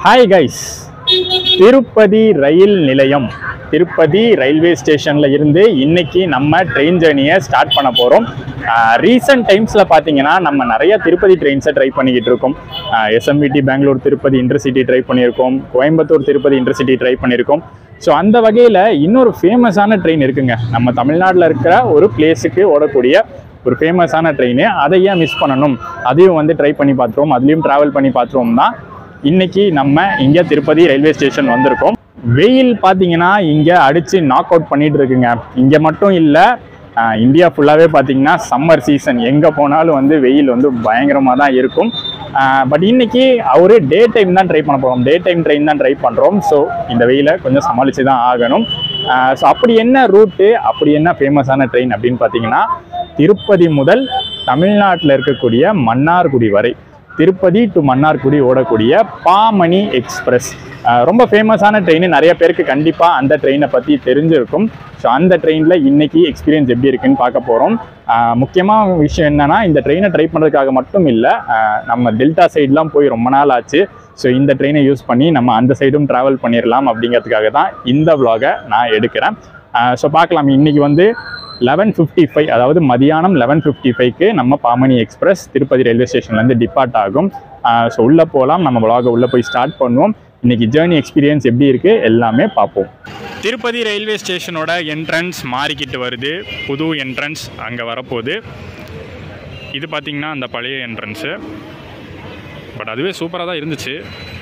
Hi guys Tirupati ரயில் நிலையம் Tirupati railway ஸ்டேஷன்ல இருந்து இன்னைக்கு நம்ம ட்ரெயின் ஜேர்னியை ஸ்டார்ட் பண்ண போகிறோம் ரீசெண்ட் டைம்ஸில் பார்த்தீங்கன்னா நம்ம நிறைய திருப்பதி ட்ரெயின்ஸை ட்ரை பண்ணிக்கிட்டு இருக்கோம் SMVT Bangalore Tirupati intercity try பண்ணியிருக்கோம் கோயம்புத்தூர் திருப்பதி இன்டர்சிட்டி ட்ரை பண்ணியிருக்கோம் ஸோ அந்த வகையில் இன்னொரு ஃபேமஸான ட்ரெயின் இருக்குங்க நம்ம தமிழ்நாட்டில் இருக்கிற ஒரு பிளேஸுக்கு ஓடக்கூடிய ஒரு ஃபேமஸான ட்ரெயின் அதை ஏன் மிஸ் பண்ணணும் அதையும் வந்து ட்ரை பண்ணி பார்த்துருவோம் அதுலேயும் ட்ராவல் பண்ணி பார்த்துருவோம் தான் இன்னைக்கு நம்ம இங்கே திருப்பதி ரயில்வே ஸ்டேஷன் வந்திருக்கோம் வெயில் பார்த்தீங்கன்னா இங்கே அடித்து நாக் அவுட் பண்ணிட்டு இருக்குங்க இங்கே மட்டும் இல்லை இந்தியா ஃபுல்லாகவே பார்த்தீங்கன்னா சம்மர் சீசன் எங்கே போனாலும் வந்து வெயில் வந்து பயங்கரமாக தான் இருக்கும் பட் இன்னைக்கு ஒரு டே டைம் தான் ட்ரை பண்ண போகிறோம் டே டைம் ட்ரெயின் தான் ட்ரை பண்ணுறோம் ஸோ இந்த வெயிலை கொஞ்சம் சமாளித்து தான் ஆகணும் ஸோ அப்படி என்ன ரூட்டு அப்படி என்ன ஃபேமஸான ட்ரெயின் அப்படின்னு பார்த்தீங்கன்னா திருப்பதி முதல் தமிழ்நாட்டில் இருக்கக்கூடிய மன்னார்குடி வரை திருப்பதி டு மன்னார்குடி ஓடக்கூடிய பாமணி எக்ஸ்பிரஸ் அஹ் ரொம்ப ஃபேமஸான ட்ரெயின் நிறைய பேருக்கு கண்டிப்பாக அந்த ட்ரெயினை பற்றி தெரிஞ்சிருக்கும் ஸோ அந்த ட்ரெயினில் இன்னைக்கு எக்ஸ்பீரியன்ஸ் எப்படி இருக்குன்னு பார்க்க போகிறோம் முக்கியமான விஷயம் என்னன்னா இந்த ட்ரெயினை ட்ரை பண்ணுறதுக்காக மட்டும் இல்லை நம்ம டெல்டா சைட்லாம் போய் ரொம்ப நாள் ஆச்சு ஸோ இந்த ட்ரெயினை யூஸ் பண்ணி நம்ம அந்த சைடும் ட்ராவல் பண்ணிடலாம் அப்படிங்கிறதுக்காக தான் இந்த vlog-அ நான் எடுக்கிறேன் ஸோ பார்க்கலாம் இன்னைக்கு வந்து லெவன் ஃபிஃப்டி ஃபைவ் அதாவது மதியானம் லெவன் ஃபிஃப்டி ஃபைவ்க்கு நம்ம பாமணி எக்ஸ்பிரஸ் திருப்பதி ரயில்வே ஸ்டேஷன்லேருந்து டிபார்ட் ஆகும் ஸோ உள்ளே போகலாம் நம்ம vlog-அ உள்ளே போய் ஸ்டார்ட் பண்ணுவோம் இன்னைக்கு ஜேர்னி எக்ஸ்பீரியன்ஸ் எப்படி இருக்குது எல்லாமே பார்ப்போம் திருப்பதி ரயில்வே ஸ்டேஷனோட என்ட்ரன்ஸ் மாறிக்கிட்டு வருது புது என்ட்ரன்ஸ் அங்கே வரப்போகுது இது பார்த்திங்கன்னா அந்த பழைய என்ட்ரன்ஸு பட் அதுவே சூப்பராக தான் இருந்துச்சு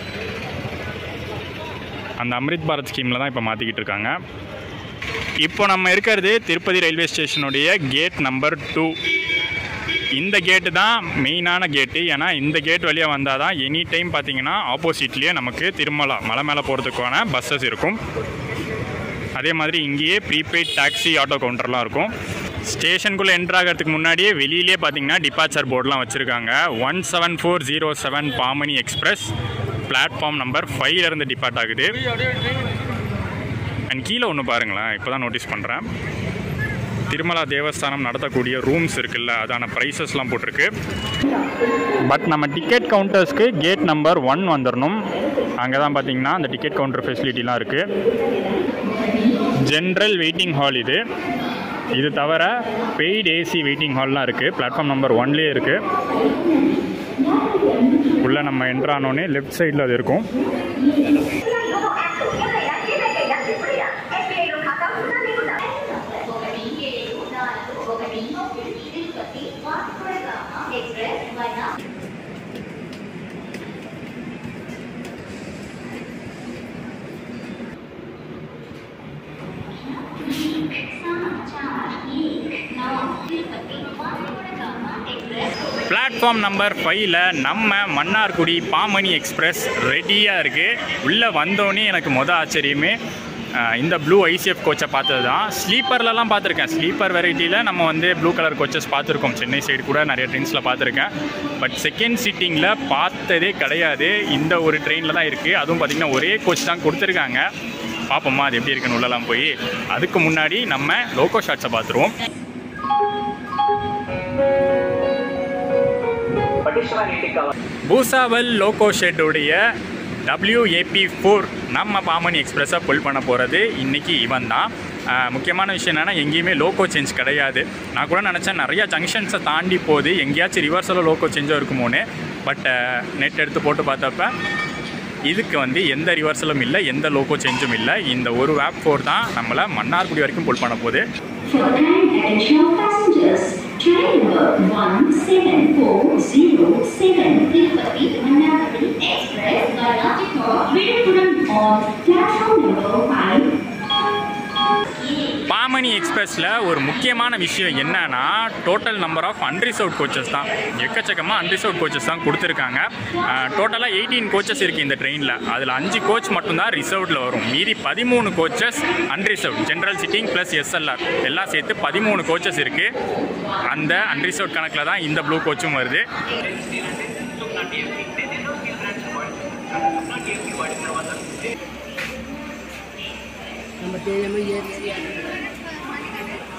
அந்த அம்ரித் பாரத் ஸ்கீமில் தான் இப்போ மாற்றிக்கிட்டு இருக்காங்க இப்போ நம்ம இருக்கிறது திருப்பதி ரயில்வே ஸ்டேஷனுடைய கேட் நம்பர் டூ இந்த கேட்டு தான் மெயினான கேட்டு ஏன்னா இந்த கேட் வழியாக வந்தால் தான் எனி டைம் பார்த்தீங்கன்னா ஆப்போசிட்லேயே நமக்கு திருமலா மலை மேலே போகிறதுக்கான பஸ்ஸஸ் இருக்கும் அதே மாதிரி இங்கேயே ப்ரீபெய்ட் டாக்ஸி ஆட்டோ கவுண்டர்லாம் இருக்கும் ஸ்டேஷனுக்குள்ளே என்ட்ரு ஆகிறதுக்கு முன்னாடியே வெளியிலே பார்த்தீங்கன்னா டிபார்ச்சர் போர்டெலாம் வச்சுருக்காங்க one seven four zero seven Pamani express platform number ஃபைவ்ல இருந்து டிபார்ட் ஆகுது அண்ட் கீழே ஒன்று பாருங்களேன் இப்போ தான் நோட்டீஸ் பண்ணுறேன் திருமலா தேவஸ்தானம் நடத்தக்கூடிய ரூம்ஸ் இருக்குல்ல அதான ப்ரைஸஸ்லாம் போட்டிருக்கு பட் நம்ம டிக்கெட் கவுண்டர்ஸ்க்கு கேட் நம்பர் ஒன் வந்துடணும் அங்கே தான் பார்த்தீங்கன்னா அந்த டிக்கெட் கவுண்டர் ஃபெசிலிட்டிலாம் இருக்குது ஜென்ரல் வெயிட்டிங் ஹால் இது இது தவிர பெய்டு ஏசி வெயிட்டிங் ஹால்லாம் இருக்குது பிளாட்ஃபார்ம் நம்பர் ஒன்லேயே இருக்குது உள்ளே நம்ம என்ட்ரு ஆனோடனே லெஃப்ட் சைடில் அது இருக்கும் பிளாட்ஃபார்ம் நம்பர் ஃபைவ்ல நம்ம மன்னார்குடி பாமணி எக்ஸ்பிரஸ் ரெடியாக இருக்குது உள்ளே வந்தோடனே எனக்கு மொதல் ஆச்சரியமே அஹ், இந்த ப்ளூ ஐசிஎஃப் கோச்சை பார்த்தது தான் ஸ்லீப்பர்லலாம் பார்த்துருக்கேன் ஸ்லீப்பர் வெரைட்டியில் நம்ம வந்து ப்ளூ கலர் கோச்சஸ் பார்த்துருக்கோம் சென்னை சைடு கூட நிறைய ட்ரெயின்ஸில் பார்த்துருக்கேன் பட் செகண்ட் சீட்டிங்கில் பார்த்ததே கிடையாது இந்த ஒரு ட்ரெயினில் தான் இருக்குது அதுவும் பார்த்திங்கன்னா ஒரே கோச் தான் கொடுத்துருக்காங்க பார்ப்போமா அது எப்படி இருக்குன்னு உள்ளலாம் போய் அதுக்கு முன்னாடி நம்ம லோகோ ஷாட்ஸை பார்த்துருவோம் பூசாவல் லோகோ ஷெட்டுடைய டபிள்யூஏபி ஃபோர் நம்ம பாமணி எக்ஸ்பிரஸை புல் பண்ண போகிறது இன்றைக்கி இவன் தான் ஆஹ், முக்கியமான விஷயம் என்னென்னா எங்கேயுமே லோகோ சேஞ்ச் கிடையாது நான் கூட நினச்சேன் நிறையா ஜங்ஷன்ஸை தாண்டி போகுது எங்கேயாச்சும் ரிவர்ஸில் லோகோ சேஞ்சோ இருக்குமோன்னு பட் நெட் எடுத்து போட்டு பார்த்தப்ப இதுக்கு வந்து எந்த ரிவர்சலும் இல்லை எந்த லோகோ சேஞ்சும் இல்லை இந்த ஒரு வேப் ஃபோர் தான் நம்மளை மன்னார்குடி வரைக்கும் புல் பண்ண போகுது For kind attention of passengers, train number 17407 Tirupati Mannavati Express Ganatikor Vidupuram on platform number 5. Pamani எக்ஸ்பிரஸில் ஒரு முக்கியமான விஷயம் என்னன்னா total number of unreserved coaches தான் எக்கச்சக்கமாக அன்ரிசர்வ் கோச்சஸ் தான் கொடுத்துருக்காங்க டோட்டலாக எயிட்டீன் கோச்சஸ் இருக்குது இந்த ட்ரெயினில் அதில் அஞ்சு கோச் மட்டும்தான் ரிசர்வ்டில் வரும் மீதி பதிமூணு coaches unreserved general sitting plus SLR எல்லாம் சேர்த்து பதிமூணு கோச்சஸ் இருக்குது அந்த அன்ரிசர்வ் கணக்கில் தான் இந்த ப்ளூ கோச்சும் வருது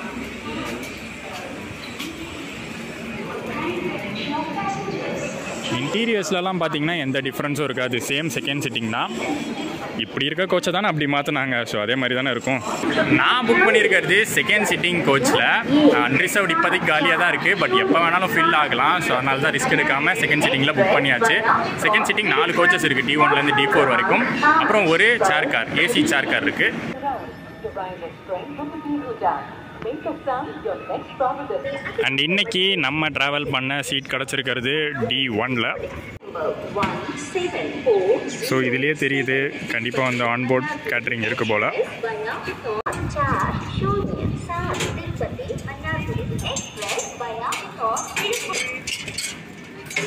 Attention of passengers, இன்டீரியர்ஸ்லலாம் பார்த்தீங்கன்னா எந்த டிஃப்ரென்ஸும் இருக்காது சேம் செகண்ட் சிட்டிங் தான் இப்படி இருக்க கோச்சை தானே அப்படி மாற்றினாங்க ஸோ அதே மாதிரி தானே இருக்கும் நான் புக் பண்ணியிருக்கிறது செகண்ட் சிட்டிங் கோச்சில் அன்ரிசர்வ்ட் இப்போதைக்கு காலியாக தான் இருக்குது பட் எப்போ வேணாலும் ஃபில் ஆகலாம் ஸோ அதனால தான் ரிஸ்க் எடுக்காமல் செகண்ட் சிட்டிங்கில் புக் பண்ணியாச்சு செகண்ட் சிட்டிங் நாலு கோச்சஸ் இருக்குது டி ஒன்லேருந்து டி ஃபோர் வரைக்கும் அப்புறம் ஒரு chair car AC chair car இருக்குது The brightest train from the Diesel Dam. Make a sound your next providence. And இன்னைக்கு நம்ம ட்ராவல் பண்ண சீட் கிடச்சிருக்கிறது டி ஒனில் One seven four ஸோ இதுலேயே தெரியுது கண்டிப்பாக வந்து ஆன்போர்ட் கேட்ரிங் இருக்கு போல் via चार शून्य सात तिरुपति मन्नागुरी एक्सप्रेस via तिरुपति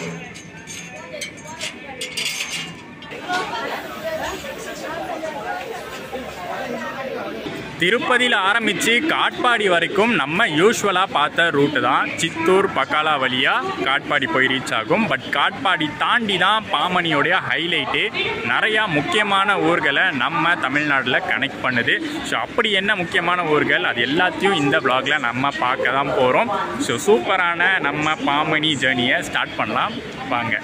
திருப்பதியில் ஆரம்பித்து காட்பாடி வரைக்கும் நம்ம யூஸ்வலாக பார்த்த ரூட்டு தான் சித்தூர் பக்காலா வழியாக காட்பாடி போய் ரீச் ஆகும் பட் காட்பாடி தாண்டி தான் பாமணியோடைய ஹைலைட்டு நிறையா முக்கியமான ஊர்களை நம்ம தமிழ்நாட்டில் கனெக்ட் பண்ணுது ஸோ அப்படி என்ன முக்கியமான ஊர்கள் அது எல்லாத்தையும் இந்த vlogல நம்ம பார்க்க தான் போகிறோம் ஸோ சூப்பரான நம்ம பாமணி ஜேர்னியை ஸ்டார்ட் பண்ணலாம் வாங்க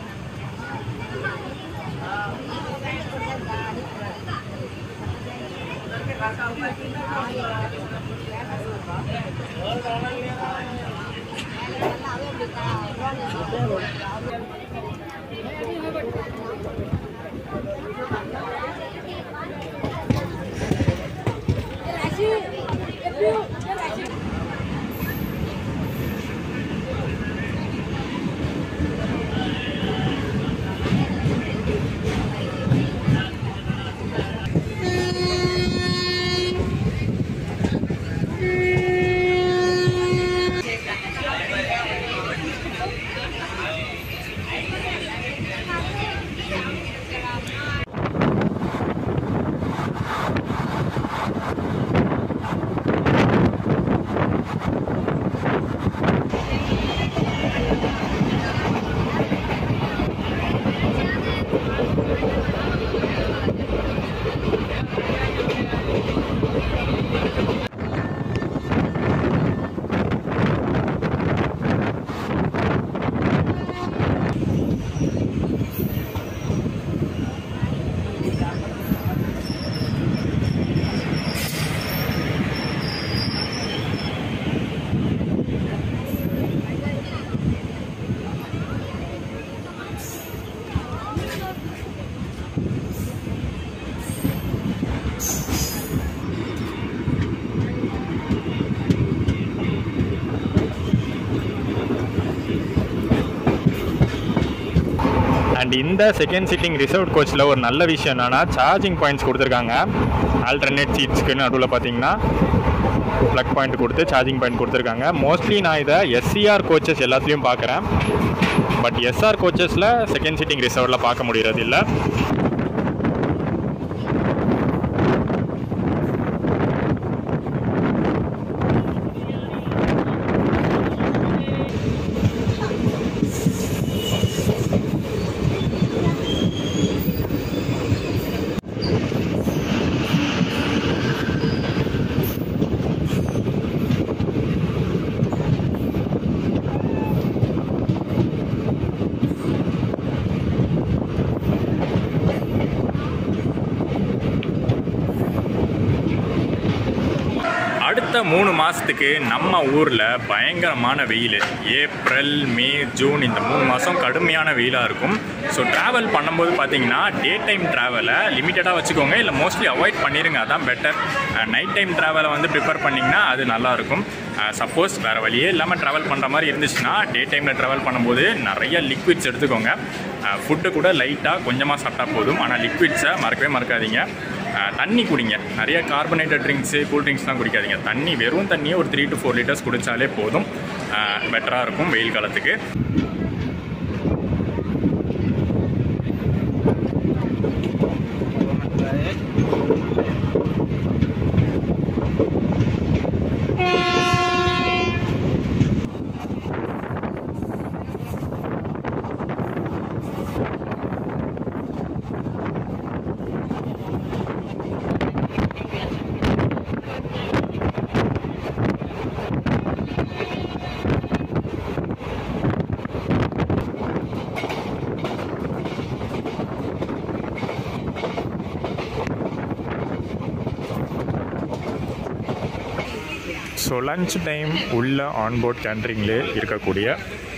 அண்ட் இந்த செகண்ட் சிட்டிங் ரிசர்வ் கோச்சில் ஒரு நல்ல விஷயம் என்னன்னா சார்ஜிங் பாயிண்ட்ஸ் கொடுத்துருக்காங்க ஆல்டர்னேட் சீட்ஸ்க்கு நடுவில் பார்த்தீங்கன்னா ப்ளக் பாயிண்ட் கொடுத்து சார்ஜிங் பாயிண்ட் கொடுத்துருக்காங்க மோஸ்ட்லி நான் இதை எஸ்சிஆர் கோச்சஸ் எல்லாத்துலேயும் பார்க்குறேன் பட் எஸ்ஆர் கோச்சஸில் செகண்ட் சிட்டிங் ரிசர்வில் பார்க்க முடியறது இல்லை அடுத்த மூணு மாதத்துக்கு நம்ம ஊரில் பயங்கரமான வெயில் ஏப்ரல் மே ஜூன் இந்த மூணு மாதம் கடுமையான வெயிலாக இருக்கும் ஸோ ட்ராவல் பண்ணும்போது பார்த்தீங்கன்னா டே டைம் ட்ராவலை லிமிட்டடாக வச்சுக்கோங்க இல்லை மோஸ்ட்லி அவாய்ட் பண்ணிடுங்க அதான் பெட்டர் நைட் டைம் ட்ராவலை வந்து ப்ரிப்பேர் பண்ணிங்கன்னா அது நல்லாயிருக்கும் சப்போஸ் வேறு வழியே இல்லாமல் ட்ராவல் பண்ணுற மாதிரி இருந்துச்சுன்னா டே டைமில் ட்ராவல் பண்ணும்போது நிறைய லிக்விட்ஸ் எடுத்துக்கோங்க ஃபுட்டு கூட லைட்டாக கொஞ்சமாக சாப்பிட்டா போதும் ஆனால் லிக்விட்ஸை மறக்கவே மறக்காதீங்க அஹ் தண்ணி குடிங்க நிறைய கார்பனேட்டட் ட்ரிங்க்ஸு கூல் ட்ரிங்க்ஸ்லாம் குடிக்காதீங்க தண்ணி வெறும் தண்ணியே ஒரு த்ரீ டு ஃபோர் லிட்டர்ஸ் குடித்தாலே போதும் பெட்டராக இருக்கும் வெயில் காலத்துக்கு ஸோ லஞ்ச் டைம் உள்ள ஆன்போர்ட் கேன்டரிங்லே இருக்கக்கூடிய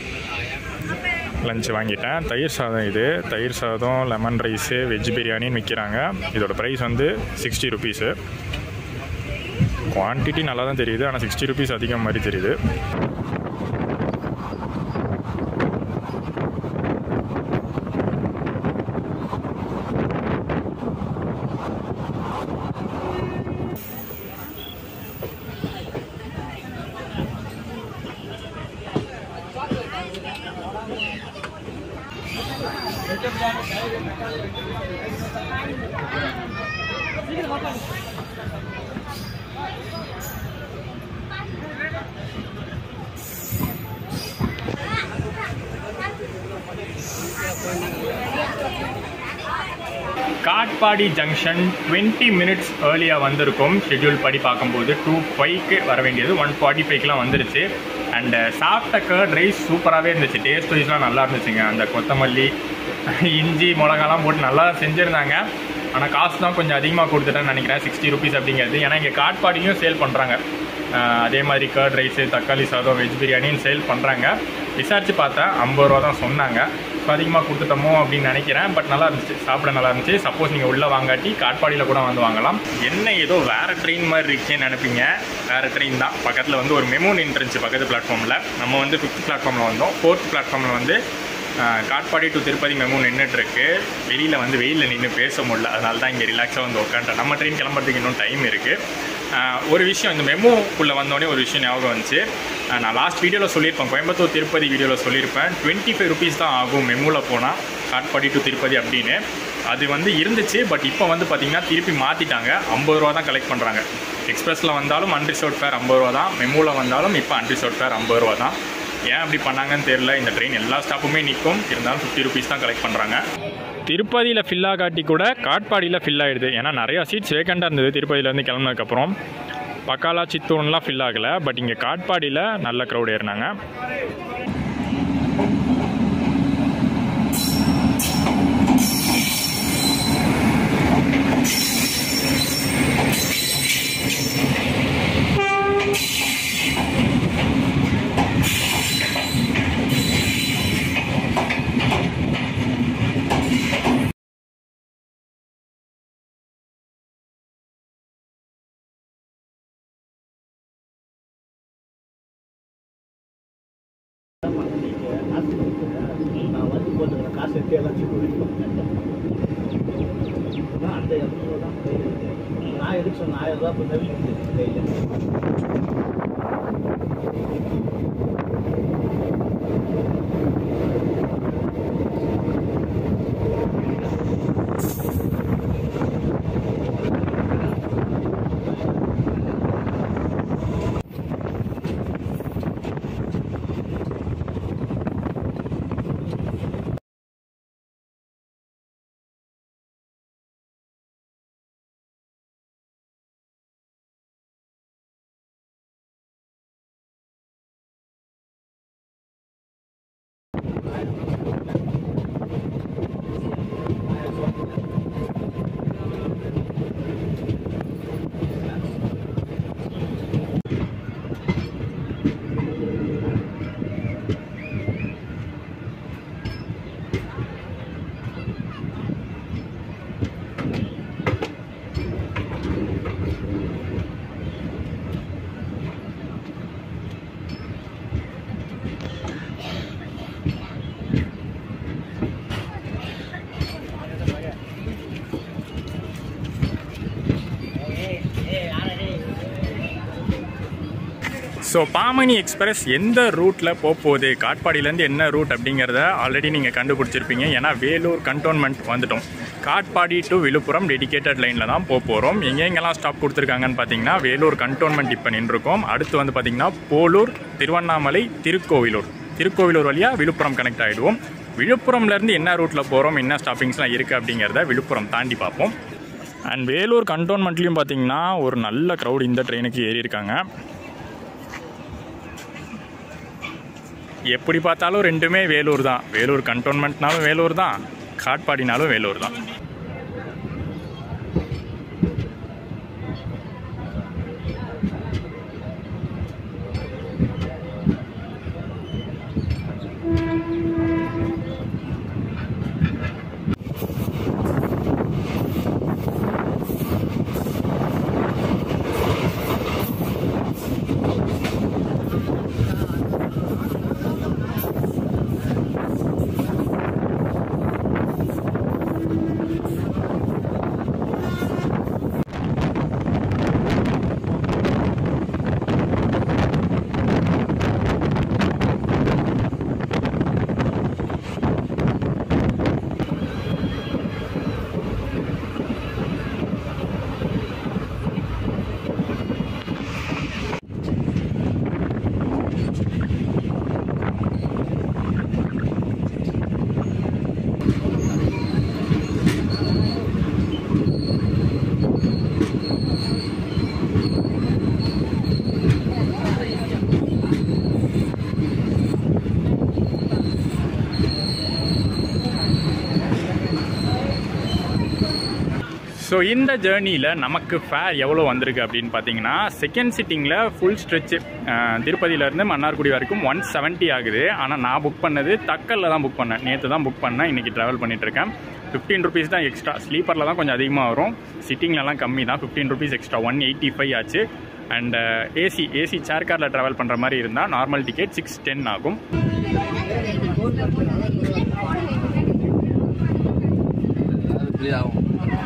லஞ்ச் வாங்கிட்டேன் தயிர் சாதம் இது தயிர் சாதம் லெமன் ரைஸு வெஜ் பிரியாணின்னு விற்கிறாங்க இதோட ப்ரைஸ் வந்து சிக்ஸ்டி ருபீஸு குவான்டிட்டி நல்லா தான் தெரியுது ஆனால் சிக்ஸ்டி ருபீஸ் அதிகம் மாதிரி தெரியுது காட்பாடி ஜங்ஷன் டுவெண்ட்டி மினிட்ஸ் ஏர்லியாக வந்திருக்கும் ஷெட்யூல் படி பார்க்கும்போது டூ ஃபைவ்க்கு வர வேண்டியது ஒன் ஃபார்ட்டி ஃபைவ்க்குலாம் வந்துருச்சு அண்ட் சாப்பிட்ட கர்ட் ரைஸ் சூப்பராகவே இருந்துச்சு டேஸ்ட் வைஸ்லாம் நல்லா இருந்துச்சுங்க அந்த கொத்தமல்லி இஞ்சி மிளகாலாம் போட்டு நல்லா செஞ்சுருந்தாங்க ஆனால் காசு தான் கொஞ்சம் அதிகமாக கொடுத்துட்டேன்னு நினைக்கிறேன் சிக்ஸ்டி ருபீஸ் அப்படிங்கிறது ஏன்னா இங்கே காட்பாடியும் சேல் பண்ணுறாங்க அதே மாதிரி கர்ட் ரைஸு தக்காளி சாதம் வெஜ் பிரியாணின்னு சேல் பண்ணுறாங்க விசாரித்து பார்த்தேன் ஐம்பது ரூபா தான் சொன்னாங்க ஸோ அதிகமாக கொடுத்துட்டோமோ அப்படின்னு நினைக்கிறேன் பட் நல்லா இருந்துச்சு சாப்பிட நல்லா இருந்துச்சு சப்போஸ் நீங்கள் உள்ளே வாங்காட்டி காட்பாடியில் கூட வந்து வாங்கலாம் என்ன ஏதோ வேறு ட்ரெயின் மாதிரி இருக்கேன்னு நினைப்பீங்க வேறு ட்ரெயின் தான் பக்கத்தில் வந்து ஒரு மெமோ நின்றுச்சு பக்கத்து பிளாட்ஃபார்மில் நம்ம வந்து ஃபிஃப்த் பிளாட்ஃபார்மில் வந்தோம் ஃபோர்த் பிளாட்ஃபார்மில் வந்து ஆஹ், காட்பாடி டு திருப்பதி மெமோ நின்றுட்டுருக்கு வெளியில் வந்து வெயிலில் நின்று பேச முடியல அதனால தான் இங்கே ரிலாக்ஸாக வந்து உட்காந்துட்டேன் நம்ம ட்ரெயின் கிளம்புறதுக்கு இன்னும் டைம் இருக்குது ஒரு விஷயம் இந்த மெமோக்குள்ளே வந்தோடனே ஒரு விஷயம் ஞாபகம் வந்துச்சு ஆஹ், நான் லாஸ்ட் வீடியோவில் சொல்லியிருப்பேன் கோயம்புத்தூர் திருப்பதி வீடியோவில் சொல்லியிருப்பேன் டுவெண்ட்டி ஃபைவ் ருபீஸ் தான் ஆகும் மெமோவில் போனால் காட்பாடி டு திருப்பதி அப்படின்னு அது வந்து இருந்துச்சு பட் இப்போ வந்து பார்த்தீங்கன்னா திருப்பி மாற்றிட்டாங்க ஐம்பது ரூபா தான் கலெக்ட் பண்ணுறாங்க எக்ஸ்பிரஸில் வந்தாலும் அன்ரிசர்வ் ஃபேர் ஐம்பது ரூபா தான் மெமோவில் வந்தாலும் இப்போ அன்ரிசர்வ் ஃபேர் ஐம்பது ரூபா தான் ஏன் அப்படி பண்ணாங்கன்னு தெரியல இந்த ட்ரெயின் எல்லா ஸ்டாப்புமே நிற்கும் இருந்தாலும் ஃபிஃப்டி ருபீஸ் தான் கலெக்ட் பண்ணுறாங்க திருப்பதியில் ஃபில் ஆகாட்டி கூட காட்பாடியில் ஃபில் ஆகிடுது ஏன்னா நிறையா சீட்ஸ் வேக்கண்டாக இருந்தது திருப்பதியிலேருந்து கிளம்புனதுக்கப்புறம் பக்காலா சித்தூர்லாம் ஃபில் ஆகலை பட் இங்கே காட்பாடியில் நல்ல க்ரௌட் ஏறினாங்க நான் வந்து போட்டுக்கிறேன் காசு எடுத்து எல்லாத்தையும் கொடுப்பேன் அந்த இரநூறுவா தான் கையில் இருக்கு நான் எதுக்கு சொன்னேன் ஆயிரம் ரூபா இப்போ நவீன் இருக்கு கையில் ஸோ பாமணி எக்ஸ்பிரஸ் எந்த ரூட்டில் போகுது காட்பாடியிலேருந்து என்ன ரூட் அப்படிங்கிறத ஆல்ரெடி நீங்கள் கண்டுபிடிச்சிருப்பீங்க ஏன்னா வேலூர் கண்டோன்மெண்ட் வந்துட்டோம் காட்பாடி டு விழுப்புரம் டெடிகேட்டட் லைனில் தான் போக போகிறோம் எங்கெங்கெல்லாம் ஸ்டாப் கொடுத்துருக்காங்கன்னு பார்த்தீங்கன்னா வேலூர் கண்டோன்மெண்ட் இப்போ நின்றுருக்கோம் அடுத்து வந்து பார்த்தீங்கன்னா போலூர் திருவண்ணாமலை திருக்கோவிலூர் திருக்கோவிலூர் வழியாக விழுப்புரம் கனெக்ட் ஆகிடுவோம் விழுப்புரம்லேருந்து என்ன ரூட்டில் போகிறோம் என்ன ஸ்டாப்பிங்ஸ்லாம் இருக்குது அப்படிங்கிறத விழுப்புரம் தாண்டி பார்ப்போம் அண்ட் வேலூர் கண்டோன்மெண்ட்லேயும் பார்த்தீங்கன்னா ஒரு நல்ல க்ரௌட் இந்த ட்ரெயினுக்கு ஏறி இருக்காங்க எப்படி பார்த்தாலும் ரெண்டுமே வேலூர் தான் வேலூர் கண்டோன்மெண்ட்னாலும் வேலூர் தான் காட்பாடினாலும் வேலூர் தான் ஸோ இந்த ஜேர்னியில் நமக்கு ஃபேர் எவ்வளோ வந்திருக்கு அப்படின்னு பார்த்தீங்கன்னா செகண்ட் சிட்டிங்கில் ஃபுல் ஸ்ட்ரெச்சு திருப்பதியிலேருந்து மன்னார்குடி வரைக்கும் ஒன் செவன்ட்டி ஆகுது ஆனால் நான் புக் பண்ணது தக்கலில் தான் புக் பண்ணேன் நேற்று தான் புக் பண்ணேன் இன்றைக்கி ட்ராவல் பண்ணிகிட்ருக்கேன் ஃபிஃப்டீன் ருபீஸ் தான் எக்ஸ்ட்ரா ஸ்லீப்பரில் தான் கொஞ்சம் அதிகமாக வரும் சிட்டிங்லலாம் கம்மி தான் fifteen rupees extra one eighty five ஆச்சு அண்ட் ஏசி ஏசி சேர் காரில் ட்ராவல் பண்ணுற மாதிரி இருந்தால் நார்மல் டிக்கெட் சிக்ஸ் டென் ஆகும் அது clear ஆகும்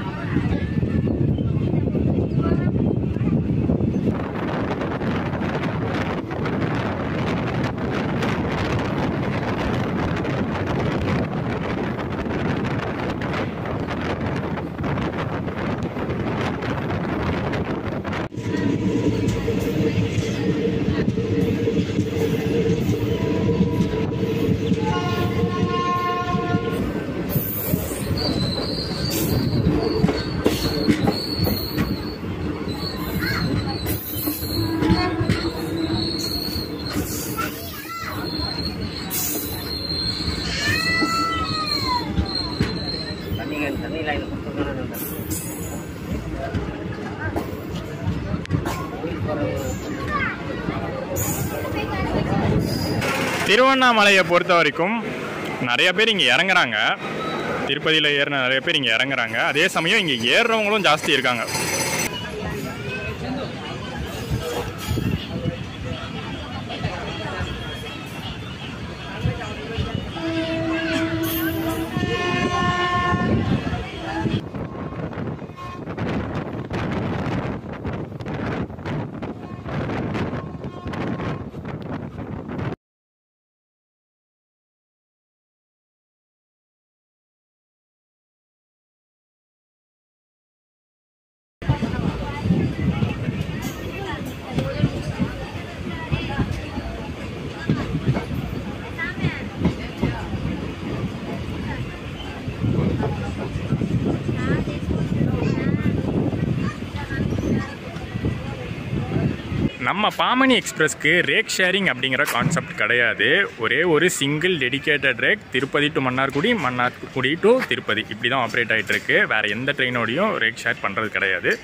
தண்ணி தண்ணி லைன் திருவண்ணாமலையை பொறுத்த வரைக்கும் நிறைய பேர் இங்கே இறங்குறாங்க திருப்பதியில் ஏறின நிறைய பேர் இங்கே இறங்குறாங்க அதே சமயம் இங்கே ஏறுறவங்களும் ஜாஸ்தி இருக்காங்க நம்ம பாமணி எக்ஸ்பிரஸ்க்கு ரேக் ஷேரிங் அப்படிங்கிற கான்செப்ட் கிடையாது ஒரே ஒரு single dedicated rake Tirupati to Mannargudi Mannargudi to Tirupati இப்படி தான் ஆப்ரேட் ஆகிட்டு இருக்கு வேற எந்த ட்ரெயினோடையும் ரேக் ஷேர் பண்ணுறது கிடையாது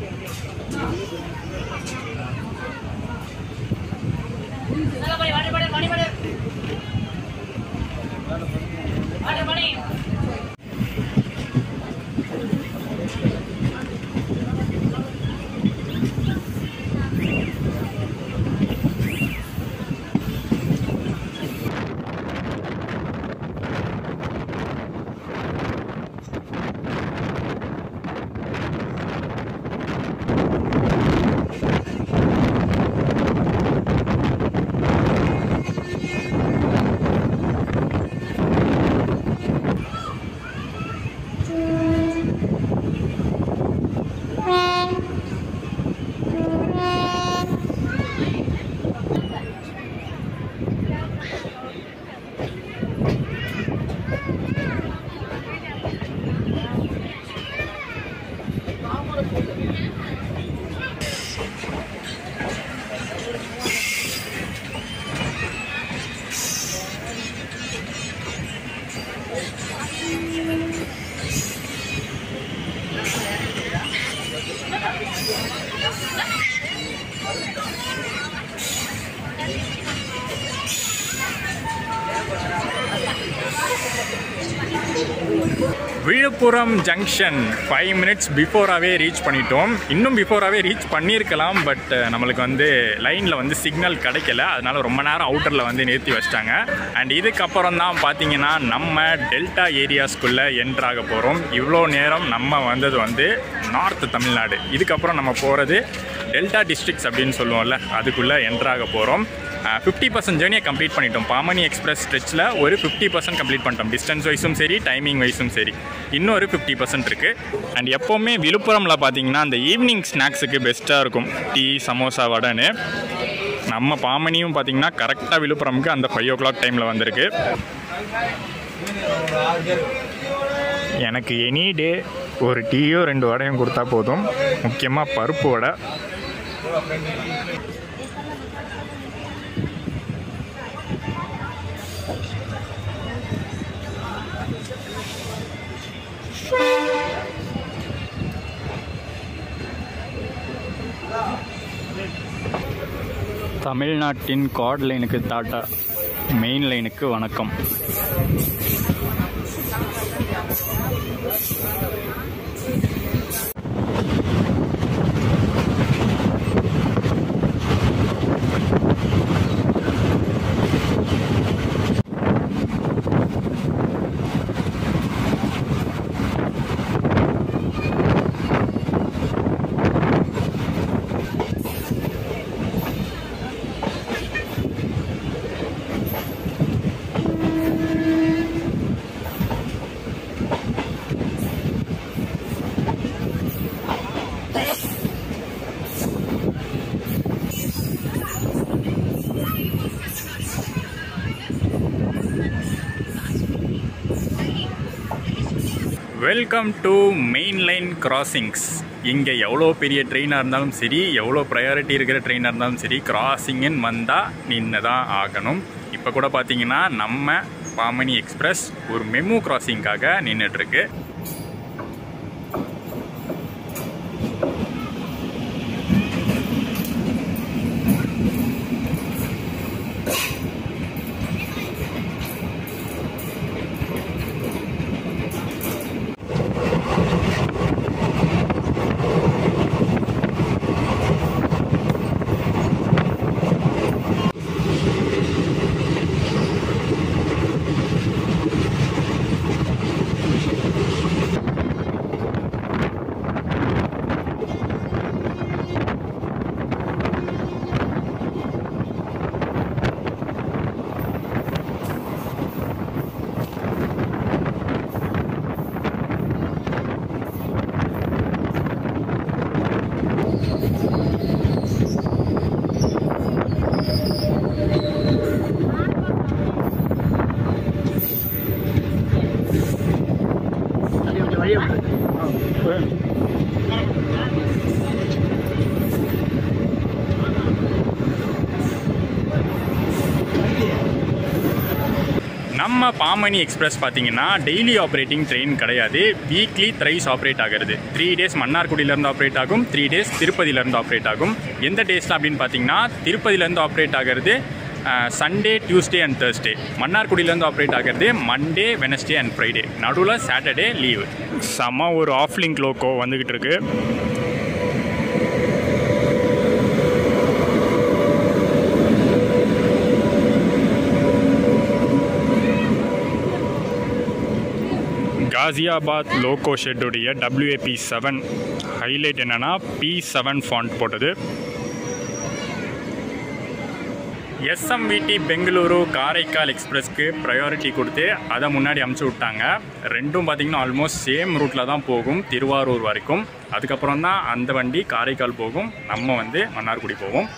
விழுப்புரம் ஜங்ஷன் ஃபைவ் மினிட்ஸ் பிஃபோராகவே ரீச் பண்ணிட்டோம் இன்னும் பிஃபோராகவே ரீச் பண்ணியிருக்கலாம் பட் நம்மளுக்கு வந்து லைனில் வந்து சிக்னல் கிடைக்கல அதனால ரொம்ப நேரம் அவுட்டரில் வந்து நிறுத்தி வச்சிட்டாங்க அண்ட் இதுக்கப்புறம் தான் பார்த்தீங்கன்னா நம்ம டெல்டா ஏரியாஸ்குள்ளே என்ட்ராக போகிறோம் இவ்வளோ நேரம் நம்ம வந்தது வந்து நார்த் தமிழ்நாடு இதுக்கப்புறம் நம்ம போகிறது டெல்டா டிஸ்ட்ரிக்ட்ஸ் அப்படின்னு சொல்லுவோம்ல அதுக்குள்ளே என்ட்ராக போகிறோம் ஃபிஃப்டி பர்சன்ட் ஜேர்னியை கம்ப்ளீட் பண்ணிட்டோம் பாமணி எக்ஸ்பிரஸ் ஸ்ட்ரெச்சில் ஒரு ஃபிஃப்டி பர்சன்ட் கம்ப்ளீட் பண்ணிட்டோம் டிஸ்டன்ஸ் வைஸும் சரி டைமிங் வைஸும் சரி இன்னொரு ஃபிஃப்டி பர்சன்ட் இருக்குது அண்ட் எப்போவுமே விழுப்புரமில் பார்த்தீங்கன்னா அந்த ஈவினிங் ஸ்நாக்ஸுக்கு பெஸ்ட்டாக இருக்கும் டீ சமோசா வடைன்னு நம்ம பாமணியும் பார்த்தீங்கன்னா கரெக்டாக விழுப்புரமுக்கு அந்த ஃபைவ் ஓ கிளாக் டைமில் வந்திருக்கு எனக்கு எனி டே ஒரு டீயோ ரெண்டு வடையும் கொடுத்தா போதும் முக்கியமாக பருப்பு வடை தமிழ்நாட்டின் கார்ட் லைனுக்கு டாட்டா மெயின் லைனுக்கு வணக்கம் welcome to main line crossings இங்கே எவ்வளோ பெரிய ட்ரெயினாக இருந்தாலும் சரி எவ்வளோ ப்ரையாரிட்டி இருக்கிற ட்ரெயினாக இருந்தாலும் சரி கிராசிங்குன்னு வந்தால் நின்று தான் ஆகணும் இப்போ கூட பார்த்தீங்கன்னா நம்ம பாமணி எக்ஸ்பிரஸ் ஒரு மெமு கிராசிங்காக நின்றுட்டுருக்கு அப்படியே கொஞ்சம் வழியை விடு. நம்ம பாமணி எக்ஸ்பிரஸ் பார்த்தீங்கன்னா டெய்லி ஆப்ரேட்டிங் ட்ரெயின் கிடையாது வீக்லி த்ரைஸ் ஆப்ரேட் ஆகிறது த்ரீ டேஸ் மன்னார்குடியிலேருந்து ஆப்ரேட் ஆகும் த்ரீ டேஸ் திருப்பதியிலேருந்து ஆப்ரேட் ஆகும் எந்த டேஸில் அப்படின்னு பார்த்தீங்கன்னா திருப்பதியிலேருந்து ஆப்ரேட் ஆகிறது சண்டே டியூஸ்டே அண்ட் தேர்ஸ்டே மன்னார்குடியிலேருந்து ஆப்ரேட் ஆகிறது மண்டே வெனஸ்டே அண்ட் ஃப்ரைடே நடுவில் சாட்டர்டே லீவு செம ஒரு ஆஃப்லிங்க் லோக்கோ வந்துக்கிட்டு இருக்கு காசியாபாத் லோகோ ஷெட்டுடைய டபிள்யூஏபி செவன் ஹைலைட் என்னன்னா பி செவன் ஃபாண்ட் போட்டது எஸ்எம்விடி பெங்களூரு காரைக்கால் எக்ஸ்பிரஸ்க்கு ப்ரையாரிட்டி கொடுத்து அதை முன்னாடி அமுச்சு விட்டாங்க ரெண்டும் பார்த்திங்கன்னா ஆல்மோஸ்ட் சேம் ரூட்டில் தான் போகும் திருவாரூர் வரைக்கும் அதுக்கப்புறம் தான் அந்த வண்டி காரைக்கால் போகும் நம்ம வந்து மன்னார்குடி போவோம்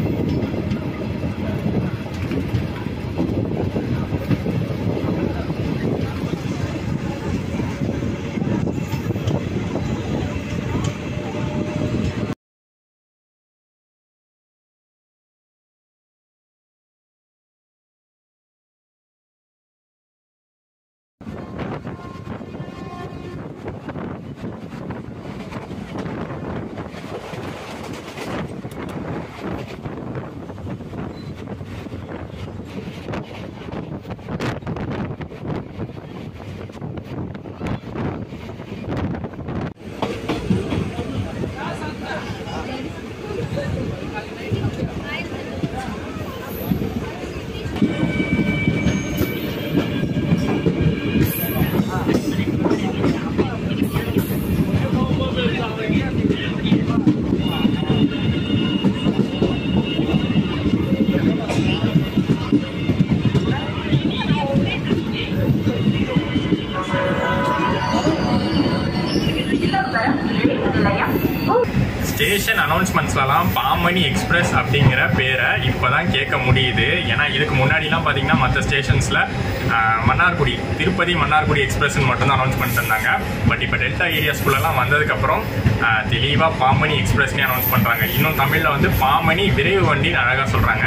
ஸ்டேஷன் அனௌன்ஸ்மெண்ட்ஸ்லலாம் பாமணி எக்ஸ்பிரஸ் அப்படிங்கிற பேரை இப்போ தான் கேட்க முடியுது ஏன்னா இதுக்கு முன்னாடிலாம் பார்த்தீங்கன்னா மற்ற ஸ்டேஷன்ஸில் மன்னார்குடி திருப்பதி மன்னார்குடி எக்ஸ்பிரஸ்ன்னு மட்டும்தான் அனௌன்ஸ் பண்ணிட்டு இருந்தாங்க பட் இப்போ டெல்டா ஏரியாஸ்குள்ளெல்லாம் வந்ததுக்கப்புறம் தெளிவாக பாமணி எக்ஸ்பிரஸ்னே அனௌன்ஸ் பண்ணுறாங்க இன்னும் தமிழில் வந்து பாமணி விரைவு வண்டின்னு அழகாக சொல்கிறாங்க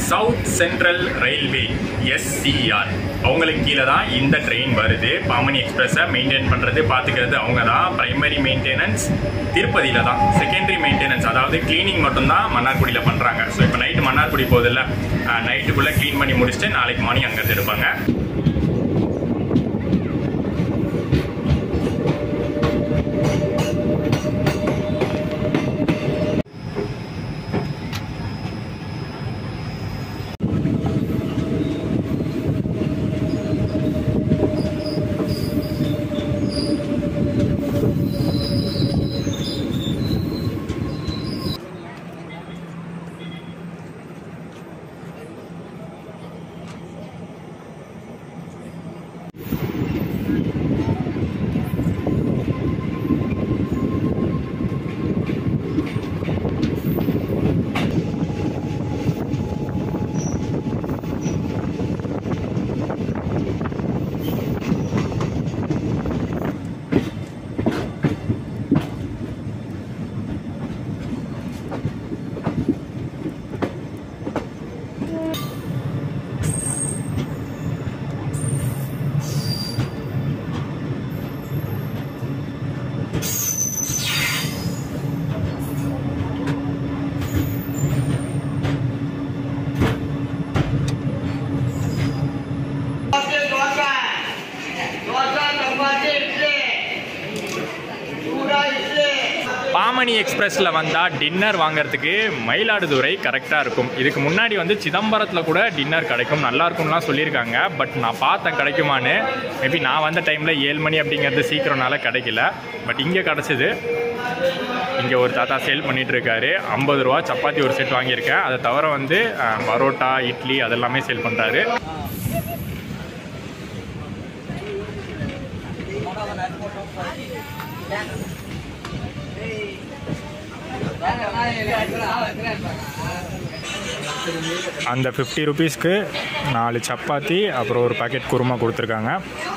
சவுத் சென்ட்ரல் ரயில்வே எஸ்சிஆர் அவங்களுக்கு கீழே தான் இந்த ட்ரெயின் வருது பாமணி எக்ஸ்பிரஸை மெயின்டைன் பண்ணுறது பார்த்துக்கிறது அவங்க தான் பிரைமரி மெயின்டெனன்ஸ் திருப்பதியில் தான் செகண்டரி மெயின்டெனன்ஸ் அதாவது க்ளீனிங் மட்டும்தான் மன்னார்குடியில் பண்ணுறாங்க ஸோ இப்போ நைட்டு மன்னார்குடி போதில்ல நைட்டுக்குள்ளே க்ளீன் பண்ணி முடிச்சுட்டு நாளைக்கு மார்னிங் அங்கேருந்து எடுப்பாங்க பாமணி எக்ஸ்பிரஸில் வந்தால் டின்னர் வாங்குறதுக்கு மயிலாடுதுறை கரெக்டாக இருக்கும் இதுக்கு முன்னாடி வந்து சிதம்பரத்தில் கூட டின்னர் கிடைக்கும் நல்லா இருக்கும்லாம் சொல்லியிருக்காங்க பட் நான் பார்த்தேன் கிடைக்குமான்னு மேபி நான் வந்த டைமில் ஏழு மணி அப்படிங்கிறது சீக்கிரம்னால கிடைக்கல பட் இங்கே கிடச்சிது இங்கே ஒரு தாத்தா சேல் பண்ணிட்டு இருக்காரு ஐம்பது ரூபா சப்பாத்தி ஒரு செட் வாங்கியிருக்கேன் அதை தவிர வந்து அஹ், பரோட்டா இட்லி அதெல்லாமே சேல் பண்ணுறாரு அந்த ஃபிஃப்டி ருபீஸ்க்கு நாலு சப்பாத்தி அப்புறம் ஒரு பாக்கெட் குருமா கொடுத்துருக்காங்க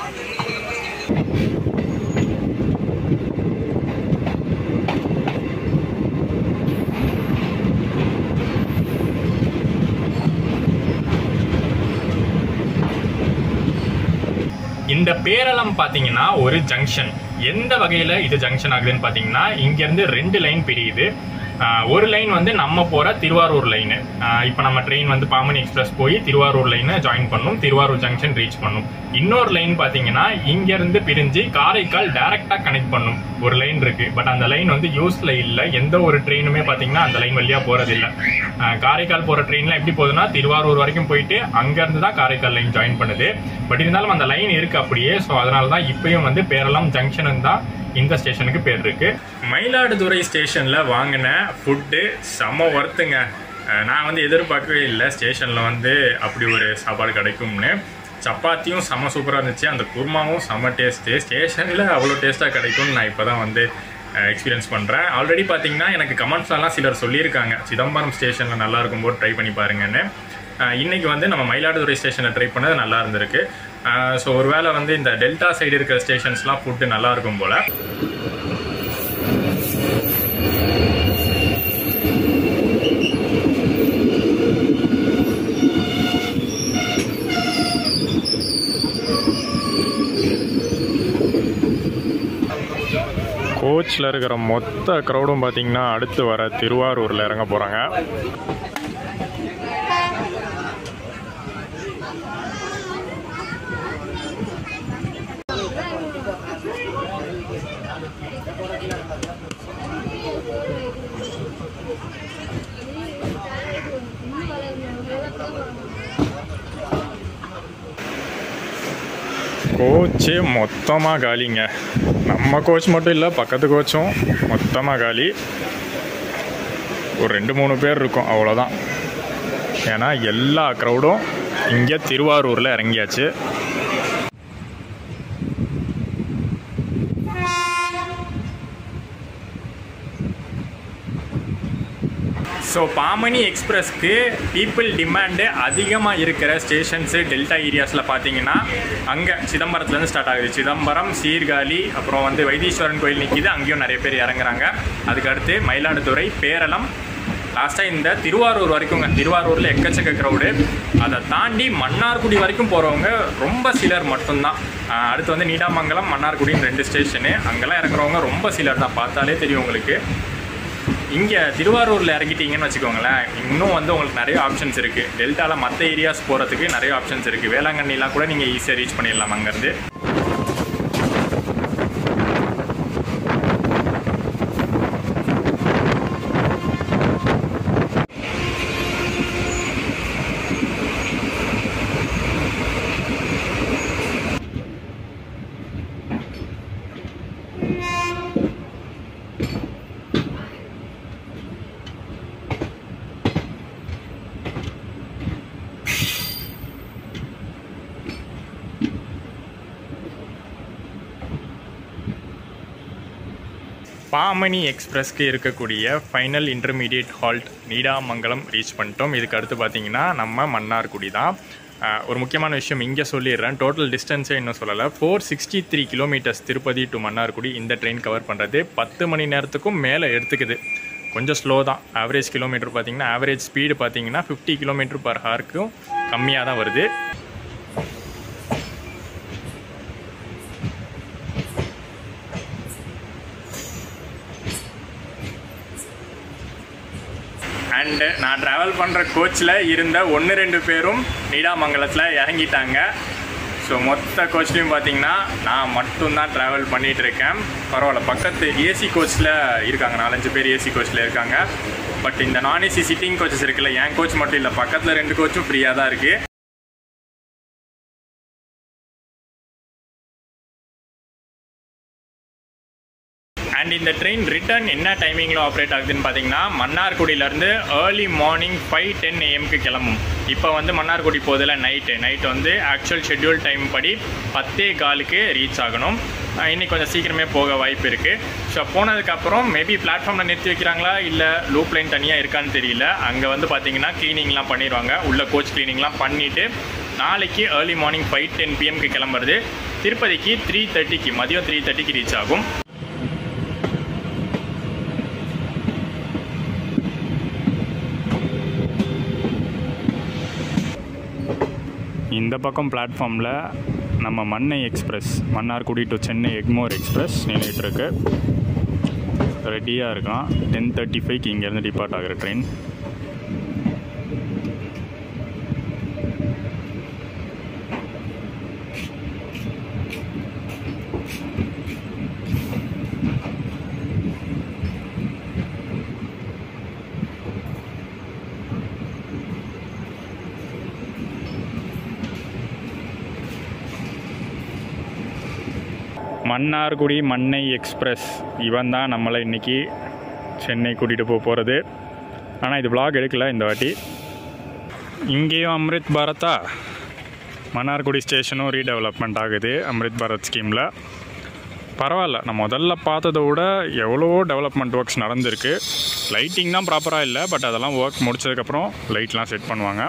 இந்த பேரளம் பார்த்தீங்கன்னா ஒரு ஜங்ஷன் எந்த வகையில் இது ஜங்ஷன் ஆகுதுன்னு பார்த்தீங்கன்னா இங்கேருந்து ரெண்டு லைன் பிரியுது ஆஹ் ஒரு லைன் வந்து நம்ம போகிற திருவாரூர் லைனு இப்போ நம்ம ட்ரெயின் வந்து பாமணி எக்ஸ்பிரஸ் போய் திருவாரூர் லைனை ஜாயின் பண்ணும் திருவாரூர் ஜங்ஷன் ரீச் பண்ணும் இன்னொரு லைன் பார்த்தீங்கன்னா இங்கேருந்து பிரிஞ்சு காரைக்கால் டைரெக்டாக கனெக்ட் பண்ணும் ஒரு லைன் இருக்கு பட் அந்த லைன் வந்து யூஸ்ல இல்லை எந்த ஒரு ட்ரெயினுமே பார்த்தீங்கன்னா அந்த லைன் வழியாக போகிறதில்ல காரைக்கால் போகிற ட்ரெயின்லாம் எப்படி போகுதுன்னா திருவாரூர் வரைக்கும் போயிட்டு அங்கேருந்து தான் காரைக்கால் லைன் ஜாயின் பண்ணுது பட் இருந்தாலும் அந்த லைன் இருக்கு அப்படியே ஸோ அதனால தான் இப்பயும் வந்து பேரளம் ஜங்ஷன் தான் இந்த ஸ்டேஷனுக்கு பேர் இருக்கு மயிலாடுதுறை ஸ்டேஷன்ல வாங்கின ஃபுட்டு செம ஒர்த்துங்க அஹ் நான் வந்து எதிர்பார்க்கவே இல்லை ஸ்டேஷன்ல வந்து அப்படி ஒரு சாப்பாடு கிடைக்கும்னு சப்பாத்தியும் செம சூப்பராக இருந்துச்சு அந்த குருமாவும் செம டேஸ்ட்டு ஸ்டேஷனில் அவ்வளோ டேஸ்ட்டாக கிடைக்கும்னு நான் இப்போ தான் வந்து எக்ஸ்பீரியன்ஸ் பண்ணுறேன் ஆல்ரெடி பார்த்தீங்கன்னா எனக்கு கமெண்ட்ஸ்லாம் சிலர் சொல்லியிருக்காங்க சிதம்பரம் ஸ்டேஷனில் நல்லா இருக்கும்போது ட்ரை பண்ணி பாருங்கன்னு அஹ் இன்னைக்கு வந்து நம்ம மயிலாடுதுறை ஸ்டேஷனை ட்ரை பண்ணது நல்லா இருந்திருக்கு ஸோ ஒருவேளை வந்து இந்த டெல்டா சைடு இருக்கிற ஸ்டேஷன்ஸ்லாம் ஃபுட்டு நல்லா இருக்கும் போல் கோச்சில் இருக்கிற மொத்த க்ரௌடும் பார்த்தீங்கன்னா அடுத்து வர திருவாரூரில் இறங்க போகிறாங்க கோச்சு மொத்தமாக காலிங்க நம்ம கோச் மட்டும் இல்லை பக்கத்து கோச்சும் மொத்தமாக காலி ஒரு ரெண்டு மூணு பேர் இருக்கும் அவ்வளோதான் ஏன்னா எல்லா க்ரௌடும் இங்கே திருவாரூரில் இறங்கியாச்சு ஸோ பாமணி எக்ஸ்பிரஸ்க்கு பீப்புள் டிமாண்டு அதிகமாக இருக்கிற ஸ்டேஷன்ஸு டெல்டா ஏரியாஸில் பார்த்தீங்கன்னா அங்கே சிதம்பரத்துலேருந்து ஸ்டார்ட் ஆகுது சிதம்பரம் சீர்காழி அப்புறம் வந்து வைத்தீஸ்வரன் கோயில் நிற்கிது அங்கேயும் நிறைய பேர் இறங்குறாங்க அதுக்கு அடுத்து மயிலாடுதுறை பேரளம் லாஸ்ட்டாக இந்த திருவாரூர் வரைக்குங்க திருவாரூரில் எக்கச்சக்க க்ரௌடு அதை தாண்டி மன்னார்குடி வரைக்கும் போகிறவங்க ரொம்ப சிலர் மட்டும்தான் ஆஹ் அடுத்து வந்து நீடாமங்கலம் மன்னார்குடின்னு ரெண்டு ஸ்டேஷனு அங்கெல்லாம் இறங்குறவங்க ரொம்ப சிலர் தான் பார்த்தாலே தெரியும் உங்களுக்கு இங்கே திருவாரூரில் இறங்கிட்டீங்கன்னு வச்சுக்கோங்களேன் இன்னும் வந்து உங்களுக்கு நிறைய ஆப்ஷன்ஸ் இருக்குது டெல்டாவில் மற்ற ஏரியாஸ் போகிறதுக்கு நிறைய ஆப்ஷன்ஸ் இருக்குது வேளாங்கண்ணிலாம் கூட நீங்கள் ஈஸியாக ரீச் பண்ணிடலாம் அங்கேருந்து பாமணி எக்ஸ்பிரஸ்க்கு இருக்கக்கூடிய final intermediate halt Needamangalam reach பண்ணிட்டோம் இதுக்கு அடுத்து பார்த்தீங்கன்னா நம்ம மன்னார்குடி தான் ஆஹ் ஒரு முக்கியமான விஷயம் இங்கே சொல்லிடுறேன் டோட்டல் டிஸ்டன்ஸே இன்னும் சொல்லலை four sixty three kilometres Tirupati to Mannargudi இந்த ட்ரெயின் கவர் பண்ணுறது பத்து மணி நேரத்துக்கும் மேலே எடுத்துக்குது கொஞ்சம் ஸ்லோ தான் ஆவரேஜ் கிலோமீட்டர் பார்த்தீங்கன்னா ஆவரேஜ் ஸ்பீடு பார்த்தீங்கன்னா ஃபிஃப்டி கிலோமீட்டர் பர் ஹார்க்கும் கம்மியாக தான் வருது அண்டு நான் ட்ராவல் பண்ணுற கோச்சில் இருந்த ஒன்று ரெண்டு பேரும் நீடாமங்கலத்தில் இறங்கிட்டாங்க ஸோ மொத்த கோச்லேயும் பார்த்தீங்கன்னா நான் மட்டும்தான் ட்ராவல் பண்ணிகிட்டு இருக்கேன் பரவாயில்ல பக்கத்து ஏசி கோச்சில் இருக்காங்க நாலஞ்சு பேர் ஏசி கோச்சில் இருக்காங்க பட் இந்த நான் ஏசி சிட்டிங் கோச்சஸ் இருக்குல்ல என் கோச் மட்டும் இல்லை பக்கத்தில் ரெண்டு கோச்சும் ஃப்ரீயாக தான் இருக்குது அண்ட் இந்த ட்ரெயின் ரிட்டர்ன் என்ன டைமிங்கில் ஆப்ரேட் ஆகுதுன்னு பார்த்தீங்கன்னா மன்னார்குடியிலேருந்து ஏர்லி மார்னிங் ஃபைவ் டென் ஏஎம்க்கு கிளம்பும் இப்போ வந்து மன்னார்குடி போதில் நைட்டு நைட் வந்து ஆக்சுவல் ஷெட்யூல் டைம் படி பத்தே காலுக்கு ரீச் ஆகணும் அஹ் இன்னைக்கு கொஞ்சம் சீக்கிரமே போக வாய்ப்பு இருக்குது ஸோ போனதுக்கப்புறம் மேபி பிளாட்ஃபார்மில் நிறுத்தி வைக்கிறாங்களா இல்லை லூப் லைன் தனியாக இருக்கான்னு தெரியல அங்கே வந்து பார்த்தீங்கன்னா க்ளீனிங்லாம் பண்ணிடுவாங்க உள்ள கோச் க்ளீனிங்லாம் பண்ணிவிட்டு நாளைக்கு ஏர்லி மார்னிங் ஃபைவ் டென் பிஎம்க்கு கிளம்புறது திருப்பதிக்கு த்ரீ தேர்ட்டிக்கு மதியம் த்ரீ தேர்ட்டிக்கு ரீச் ஆகும் இந்த பக்கம் பிளாட்ஃபார்மில் நம்ம Mannai express Mannargudi to Chennai Egmore express நின்றுட்டு இருக்கு ரெடியாக இருக்கான் டென் தேர்ட்டி ஃபைவ்க்கு இங்கேருந்து டிபார்ட் ஆகிற ட்ரெயின் மன்னார்குடி மன்னை எக்ஸ்பிரஸ் இவன் தான் நம்மளை இன்றைக்கி சென்னை கூட்டிகிட்டு போக போகிறது ஆனால் இது vlog எடுக்கல இந்த வாட்டி இங்கேயும் அம்ரித் பாரத்தா மன்னார்குடி ஸ்டேஷனும் ரீடெவலப்மெண்ட் ஆகுது அம்ரித் பாரத் ஸ்கீமில் பரவாயில்ல நான் முதல்ல பார்த்ததை விட எவ்வளவோ டெவலப்மெண்ட் ஒர்க்ஸ் நடந்திருக்கு லைட்டிங் தான் ப்ராப்பராக இல்லை பட் அதெல்லாம் ஒர்க் முடிச்சதுக்கப்புறம் லைட்லாம் செட் பண்ணுவாங்க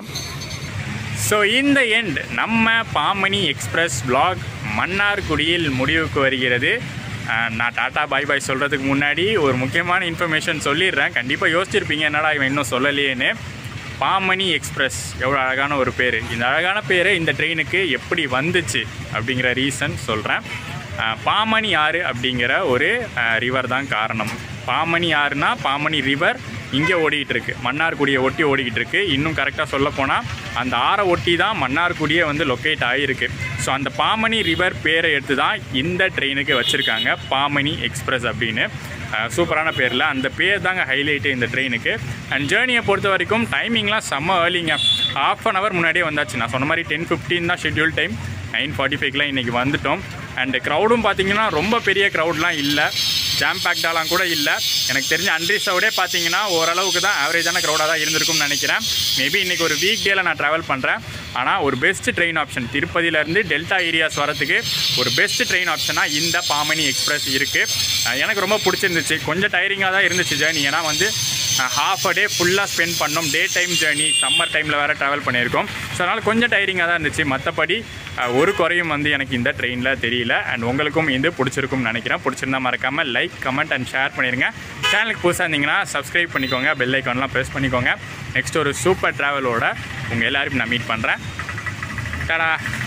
ஸோ இந்த எண்ட் நம்ம பாமணி எக்ஸ்பிரஸ் vlog மன்னார்குடியில் முடிவுக்கு வருகிறது அஹ் நான் டாட்டா பாய் பாய் சொல்கிறதுக்கு முன்னாடி ஒரு முக்கியமான இன்ஃபர்மேஷன் சொல்லிடுறேன் கண்டிப்பாக யோசிச்சிருப்பீங்க என்னடா இவன் இன்னும் சொல்லலையேன்னு பாமணி எக்ஸ்பிரஸ் எவ்வளோ அழகான ஒரு பேர் இந்த அழகான பேர் இந்த ட்ரெயினுக்கு எப்படி வந்துச்சு அப்படிங்கிற ரீசன் சொல்கிறேன் பாமணி ஆறு அப்படிங்கிற ஒரு ரிவர் தான் காரணம் பாமணி ஆறுனா பாமணி ரிவர் இங்கே ஓடிக்கிட்டு இருக்கு மன்னார்குடியை ஒட்டி ஓடிக்கிட்டு இருக்கு இன்னும் கரெக்டாக சொல்ல போனால் அந்த ஆறை ஒட்டி தான் மன்னார்குடியே வந்து லொக்கேட் ஆகிருக்கு ஸோ அந்த பாமணி ரிவர் பேரை எடுத்து தான் இந்த ட்ரெயினுக்கு வச்சுருக்காங்க பாமணி எக்ஸ்பிரஸ் அப்படின்னு அஹ், சூப்பரான பேரில் அந்த பேர் தாங்க ஹைலைட்டு இந்த ட்ரெயினுக்கு அண்ட் ஜேர்னியை பொறுத்த வரைக்கும் டைமிங்லாம் செம்ம ஏர்லிங்க ஆஃப் அன் ஹவர் முன்னாடியே வந்தாச்சு நான் சொன்ன மாதிரி டென் ஃபிஃப்டீன் தான் ஷெட்யூல் டைம் நைன் ஃபார்ட்டி ஃபைவ்க்குலாம் இன்றைக்கி வந்துட்டோம் அண்ட் க்ரௌடும் பார்த்தீங்கன்னா ரொம்ப பெரிய க்ரௌட்லாம் இல்லை ஜாம் பேக்டாலாம் கூட இல்லை எனக்கு தெரிஞ்ச அன்ரீஸோடே பார்த்தீங்கன்னா ஓரளவுக்கு தான் ஆவரேஜான க்ரௌடாக தான் இருந்திருக்கும்னு நினைக்கிறேன் மேபி இன்றைக்கி ஒரு வீக் டேல நான் ட்ராவல் பண்ணுறேன் ஆனால் ஒரு பெஸ்ட் ட்ரெயின் ஆப்ஷன் திருப்பதியிலேருந்து டெல்டா ஏரியாஸ் வரதுக்கு ஒரு பெஸ்ட் ட்ரெயின் ஆப்ஷனாக இந்த பாமணி எக்ஸ்பிரஸ் இருக்குது எனக்கு ரொம்ப பிடிச்சிருந்துச்சு கொஞ்சம் டயரிங்காக தான் இருந்துச்சு ஜேர்னி ஏன்னா வந்து ஹாஃப் அ டே ஃபுல்லாக ஸ்பெண்ட் பண்ணோம் டே டைம் ஜேர்னி சம்மர் டைமில் வேறு ட்ராவல் பண்ணியிருக்கோம் ஸோ அதனால் கொஞ்சம் டயரிங்காக தான் இருந்துச்சு மற்றபடி அஹ், ஒரு குறையும் வந்து எனக்கு இந்த ட்ரெயினில் தெரியல அண்ட் உங்களுக்கும் இது பிடிச்சிருக்கும்னு நினைக்கிறேன் பிடிச்சிருந்தா மறக்காமல் லைக் கமெண்ட் அண்ட் ஷேர் பண்ணிடுங்க சேனலுக்கு புதுசாக இருந்தீங்கன்னா சப்ஸ்கிரைப் பண்ணிக்கோங்க பெல் ஐக்கான்லாம் ப்ரெஸ் பண்ணிக்கோங்க நெக்ஸ்ட் ஒரு சூப்பர் ட்ராவலோட உங்கள் எல்லாரையும் நான் மீட் பண்ணுறேன் டாடா